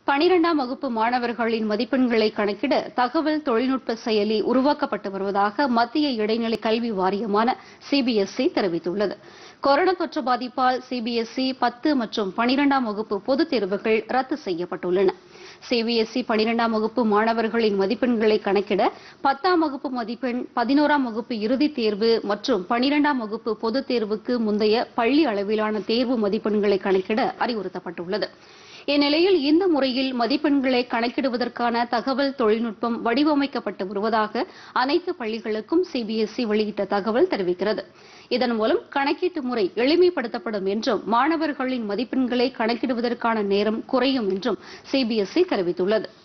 பனிரெண்டாம் வகுப்பு மாணவர்களின் மதிப்பெண்களை கணக்கிட தகவல் தொழில்நுட்ப செயலி உருவாக்கப்பட்டு வருவதாக மத்திய இடைநிலை கல்வி வாரியமான சிபிஎஸ்இ தெரிவித்துள்ளது கொரோனா தொற்று பாதிப்பால் சிபிஎஸ்இ பத்து மற்றும் பனிரெண்டாம் வகுப்பு பொதுத் தேர்வுகள் ரத்து செய்யப்பட்டுள்ளன சிபிஎஸ்இ பனிரெண்டாம் வகுப்பு மாணவர்களின் மதிப்பெண்களை கணக்கிட பத்தாம் வகுப்பு மதிப்பெண் பதினோராம் வகுப்பு இறுதித் தேர்வு மற்றும் பனிரெண்டாம் வகுப்பு பொதுத் தேர்வுக்கு முந்தைய பள்ளி அளவிலான தேர்வு மதிப்பெண்களை கணக்கிட அறிவுறுத்தப்பட்டுள்ளது இந்நிலையில் இந்த முறையில் மதிப்பெண்களை கணக்கிடுவதற்கான தகவல் தொழில்நுட்பம் வடிவமைக்கப்பட்டு வருவதாக அனைத்து பள்ளிகளுக்கும் சிபிஎஸ்இ வெளியிட்ட தகவல் தெரிவிக்கிறது இதன் மூலம் கணக்கீட்டு முறை எளிமைப்படுத்தப்படும் என்றும் மாணவர்களின் மதிப்பெண்களை கணக்கிடுவதற்கான நேரம் குறையும் என்றும் சிபிஎஸ்இ தெரிவித்துள்ளது